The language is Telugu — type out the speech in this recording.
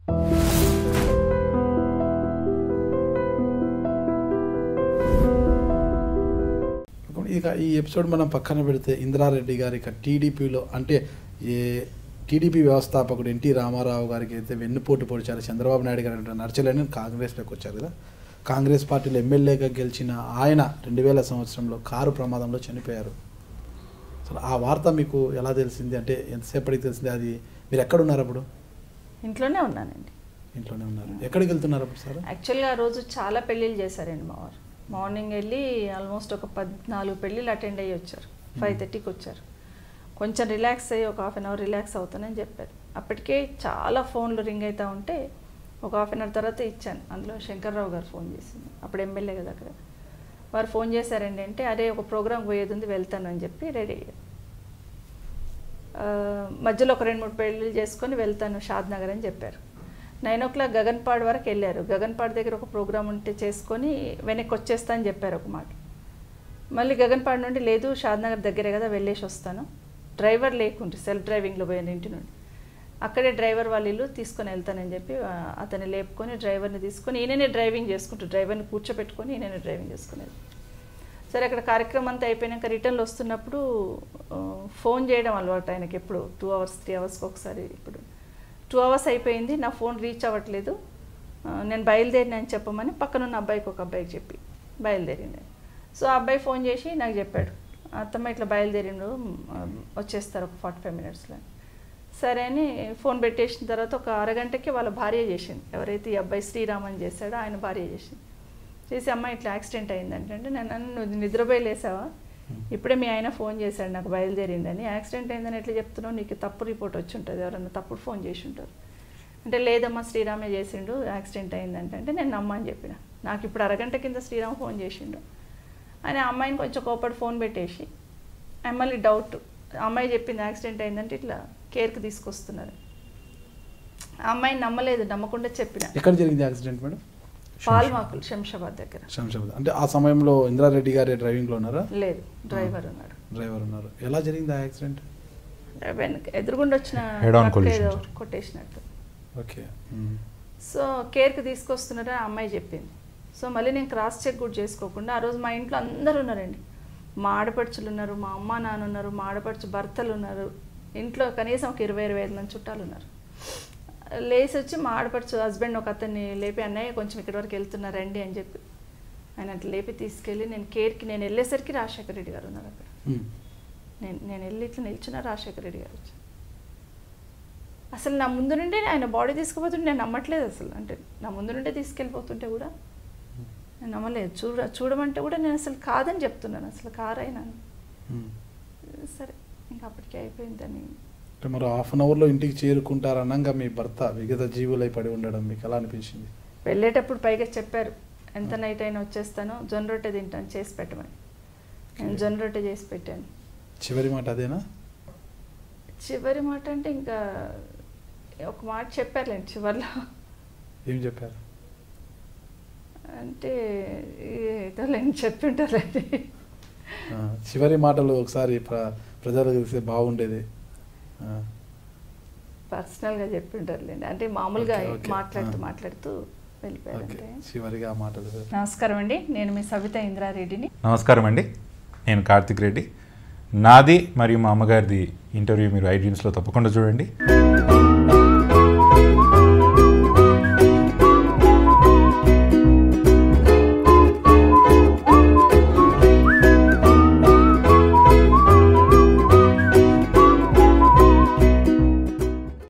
ఇక ఈ ఎపిసోడ్ మనం పక్కన పెడితే ఇంద్రారెడ్డి గారి ఇక టీడీపీలో అంటే ఏ టీడీపీ వ్యవస్థాపకుడు ఎన్టీ రామారావు గారికి అయితే వెన్నుపోటు పొడిచారు చంద్రబాబు నాయుడు గారు అంటే నడచలేని కాంగ్రెస్లోకి వచ్చారు కదా కాంగ్రెస్ పార్టీలో ఎమ్మెల్యేగా గెలిచిన ఆయన రెండు వేల సంవత్సరంలో కారు ప్రమాదంలో చనిపోయారు అసలు ఆ వార్త మీకు ఎలా తెలిసింది అంటే ఎంతసేపటికి తెలిసింది అది మీరు ఎక్కడ ఉన్నారు అప్పుడు ఇంట్లోనే ఉన్నానండి ఇంట్లోనే ఉన్నారు ఎక్కడికి వెళ్తున్నారు అప్పుడు సార్ యాక్చువల్గా ఆ రోజు చాలా పెళ్ళిళ్ళు చేశారండి మా వారు మార్నింగ్ వెళ్ళి ఆల్మోస్ట్ ఒక పద్నాలుగు పెళ్ళిళ్ళు అటెండ్ అయ్యి వచ్చారు ఫైవ్ థర్టీకి వచ్చారు కొంచెం రిలాక్స్ అయ్యి ఒక హాఫ్ అన్ అవర్ రిలాక్స్ అవుతానని చెప్పారు అప్పటికే చాలా ఫోన్లు రింగ్ అవుతూ ఉంటే ఒక హాఫ్ అన్ అవర్ తర్వాత ఇచ్చాను అందులో శంకర్రావు గారు ఫోన్ చేసింది అప్పుడు ఎమ్మెల్యే కదా అక్కడ వారు ఫోన్ చేశారండి అంటే అదే ఒక ప్రోగ్రామ్ పోయేది ఉంది వెళ్తాను అని చెప్పి రెడీ అయ్యారు ఆ, మధ్యలో ఒక రెండు మూడు పెళ్ళిళ్ళు చేసుకొని వెళ్తాను షాద్ నగర్ అని చెప్పారు నైన్ ఓ క్లాక్ గగన్పాడ్ వరకు వెళ్ళారు గగన్పాడ్ దగ్గర ఒక ప్రోగ్రామ్ ఉంటే చేసుకొని వెనక్కి వచ్చేస్తా అని చెప్పారు ఒక మాట మళ్ళీ గగన్పాడ్ నుండి లేదు షాద్ నగర్ దగ్గరే కదా వెళ్ళేసి వస్తాను డ్రైవర్ లేకుంటే సెల్ఫ్ డ్రైవింగ్లో పోయాను ఇంటి నుండి అక్కడే డ్రైవర్ వాళ్ళ ఇల్లు తీసుకొని వెళ్తానని చెప్పి ఆ, అతన్ని లేపుకొని డ్రైవర్ని తీసుకొని ఈయననే డ్రైవింగ్ చేసుకుంటూ డ్రైవర్ని కూర్చోపెట్టుకొని ఈయననే డ్రైవింగ్ చేసుకునేది సరే అక్కడ కార్యక్రమం అంతా అయిపోయాక రిటర్న్లో వస్తున్నప్పుడు ఆ, ఫోన్ చేయడం అలవాటు ఆయనకి ఎప్పుడు టూ అవర్స్ త్రీ అవర్స్కి ఒకసారి ఇప్పుడు టూ అవర్స్ అయిపోయింది నా ఫోన్ రీచ్ అవ్వట్లేదు ఆ, నేను బయలుదేరిన అని చెప్పమని పక్కనున్న అబ్బాయికి ఒక అబ్బాయికి చెప్పి బయలుదేరింది సో ఆ అబ్బాయి ఫోన్ చేసి నాకు చెప్పాడు అత్తమ్మ ఇట్లా బయలుదేరిండు ఆ, వచ్చేస్తారు ఒక ఫార్టీ ఫైవ్ మినిట్స్లో సరే అని ఫోన్ పెట్టేసిన తర్వాత ఒక అరగంటకి వాళ్ళ భార్య చేసింది ఎవరైతే ఈ అబ్బాయి శ్రీరామన్ చేశాడో ఆయన భార్య చేసింది చేసి అమ్మ ఇట్లా యాక్సిడెంట్ అయిందంటే అంటే నేను అన్నాను, నువ్వు నిద్రపోయి లేసావా ఇప్పుడే మీ ఆయన ఫోన్ చేశాడు నాకు బయలుదేరిందని యాక్సిడెంట్ అయిందని ఎట్లా చెప్తున్నావు నీకు తప్పు రిపోర్ట్ వచ్చి ఉంటుంది ఎవరన్నా తప్పుడు ఫోన్ చేసి ఉంటారు అంటే లేదమ్మా శ్రీరామే చేసిండు యాక్సిడెంట్ అయిందంటే అంటే నేను నమ్మని చెప్పిన నాకు ఇప్పుడు అరగంట కింద శ్రీరామ్ ఫోన్ చేసిండు అని ఆ అమ్మాయిని కొంచెం కోపడి ఫోన్ పెట్టేసి ఆ మళ్ళీ డౌట్ ఆ అమ్మాయి చెప్పింది యాక్సిడెంట్ అయిందంటే ఇట్లా కేర్కి తీసుకొస్తున్నారు ఆ అమ్మాయిని నమ్మలేదు నమ్మకుండా చెప్పిన ఎక్కడ జరిగింది యాక్సిడెంట్ మేడం పాల్మాకులు శంషాబాద్ దగ్గర శంషాబాద్ అంటే ఆ సమయంలో ఇంద్రారెడ్డి గారి డ్రైవింగ్లో ఉన్నారా లేదు డ్రైవర్ ఉన్నాడు డ్రైవర్ ఉన్నారు ఎలా జరిగింది ఆ యాక్సిడెంట్ వెనక ఎదురుగుండా వచ్చిన Head on truck collision, ఏదో sir. కొట్టేసినట్టు ఓకే సో కేర్కి తీసుకొస్తున్నారని ఆ అమ్మాయి చెప్పింది సో మళ్ళీ నేను క్రాస్ చెక్ కూడా చేసుకోకుండా ఆ రోజు మా ఇంట్లో అందరూ ఉన్నారండి మా ఆడపడుచులు ఉన్నారు మా అమ్మ నాన్న ఉన్నారు మా ఆడపడుచు భర్తలు ఉన్నారు ఇంట్లో కనీసం ఒక ఇరవై ఇరవై ఐదు మంది చుట్టాలు ఉన్నారు లేచి వచ్చి మా ఆడపడుచు హస్బెండ్ ఒక అతన్ని లేపి అన్నయ్య కొంచెం ఇక్కడి వరకు వెళ్తున్నారండి అని చెప్పి ఆయన అట్లా లేపి తీసుకెళ్ళి నేను కేర్కి నేను వెళ్ళేసరికి రాజశేఖర రెడ్డి గారు ఉన్నారు అక్కడ నేను నేను వెళ్ళి ఇట్లా నిల్చున్న రాజశేఖర రెడ్డి గారు వచ్చి అసలు నా ముందు నుండే ఆయన బాడీ తీసుకుపోతుంటే నేను నమ్మట్లేదు అసలు అంటే నా ముందు నుండే తీసుకెళ్ళిపోతుంటే కూడా నేను నమ్మలేదు చూడ చూడమంటే కూడా నేను అసలు కాదని చెప్తున్నాను అసలు కారు అయినాను సరే ఇంకా అప్పటికే అయిపోయిందని అంటే మరి హాఫ్ అన్ అవర్లో ఇంటికి చేరుకుంటారనంగా మీ భర్త విగత జీవులై పడి ఉండడం మీకు ఎలా అనిపించింది వెళ్ళేటప్పుడు పైగా చెప్పారు ఎంత నైట్ అయినా వచ్చేస్తాను జొన్న రొట్టె తింటాను చేసి పెట్టమని నేను జొన్న రొట్టె చేసి పెట్టాను చివరి మాట అదేనా చివరి మాట అంటే ఇంకా ఒక మాట చెప్పారులేండి చివరిలో ఏం చెప్పారు అంటే ఏదో లేని చెప్పింటారండి ఆ, చివరి మాటలు ఒకసారి ప్ర ప్రజలకు తెలిస్తే బాగుండేది ఆ, పర్సనల్గా చెప్పింటారులేండి అంటే మామూలుగా ఓకే, ఓకే. మాట్లాడుతూ ఆ. మాట్లాడుతూ ఓకే వెళ్ళిపోయారంటే చివరిగా ఆ మాటలు నమస్కారం అండి నేను మీ సవిత ఇంద్రారెడ్డిని నమస్కారం అండి నేను కార్తిక్ రెడ్డి నాది మరియు మా అమ్మగారిది ఇంటర్వ్యూ మీరు ఐ డ్రీమ్స్లో తప్పకుండా చూడండి